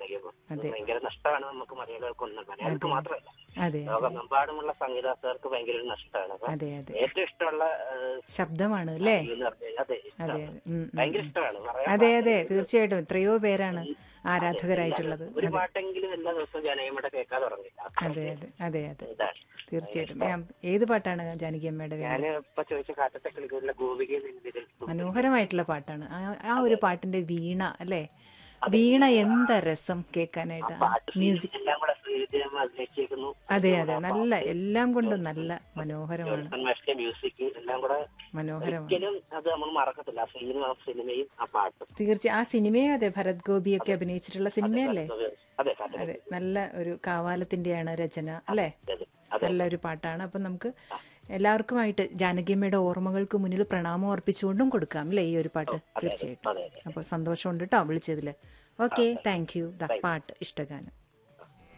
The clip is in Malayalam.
ജാനകിയമ്മ അത് ഭയങ്കര നഷ്ടമാണ് നമുക്ക് മലയാളികൾക്കൊന്നും മലയാളികൾക്ക് മാത്രമല്ല അതെ ലോകമെമ്പാടുമുള്ള സംഗീതക്കാർക്ക് ഭയങ്കര ഒരു നഷ്ടമാണ് അപ്പൊ അതെ അതെ ഏറ്റവും ഇഷ്ടമുള്ള ഏഹ്, ശബ്ദമാണ് അല്ലേ എന്ന് പറഞ്ഞു കഴിഞ്ഞാൽ അതെ അതെ ഇഷ്ടമാണ്. അതെ ഉം, ഉം. ഭയങ്കര ഇഷ്ടമാണ് പറയാൻ അതെ അതെ തീർച്ചയായിട്ടും എത്രയോ പേരാണ് ആരാധകരായിട്ടുള്ളത് ഒരു പാട്ടെങ്കിലും എല്ലാ ദിവസവും ജാനകിയമ്മയുടെ കേൾക്കാൻ തുടങ്ങില്ല അതെ അതെ അതെ അതെ ഇതാണ് തീർച്ചയായിട്ടും ഞാൻ- ഏത് പാട്ടാണ് ജാനകി അമ്മയുടെ വേണ്ടത് ഞാൻ ഇപ്പൊ ചോദിച്ച കാറ്റത്തെ കളിക്കുന്ന ഗോപിക നിന്നിൽ മനോഹരമായിട്ടുള്ള പാട്ടാണ് ആ- ആ ഒരു പാട്ടിന്റെ വീണ അല്ലേ വീണ എന്താ രസം കേൾക്കാനായിട്ട് ആ മ്യൂസിക് എല്ലാം കൂടെ ശ്രീവിദ്യമ്മ അഭിനയിച്ചേക്കുന്നു അതെ അതെ നല്ല എല്ലാം കൊണ്ടും നല്ല മനോഹരമാണ് മാഷിന്റെ മ്യൂസിക് എല്ലാം കൂടെ മനോഹരമാണ് ഒരിക്കലും അത് നമ്മൾ മറക്കത്തില്ല ആ സിനിമ ആ സിനിമയും ആ പാട്ടും തീർച്ചയായും ആ സിനിമയും അതെ ഭരത് ഗോപിയൊക്കെ അഭിനയിച്ചിട്ടുള്ള സിനിമയല്ലേ അതെ കാറ്റത്തെ അതെ നല്ല ഒരു കാവാലത്തിന്റെയാണ് രചന അല്ലേ അതെ അതെ നല്ലൊരു പാട്ടാണ് അപ്പം നമുക്ക് എല്ലാവർക്കുമായിട്ട് ജാനകിയമ്മയുടെ ഓർമ്മകൾക്ക് മുന്നിൽ പ്രണാമം അർപ്പിച്ചുകൊണ്ടും കൊടുക്കാം അല്ലേ ഈ ഒരു പാട്ട് തീർച്ചയായിട്ടും അതെ അതെ അപ്പോൾ സന്തോഷമുണ്ട് കേട്ടോ വിളിച്ചതിൽ ഓക്കെ താങ്ക് യു ദ പാട്ട് ഇഷ്ടഗാനം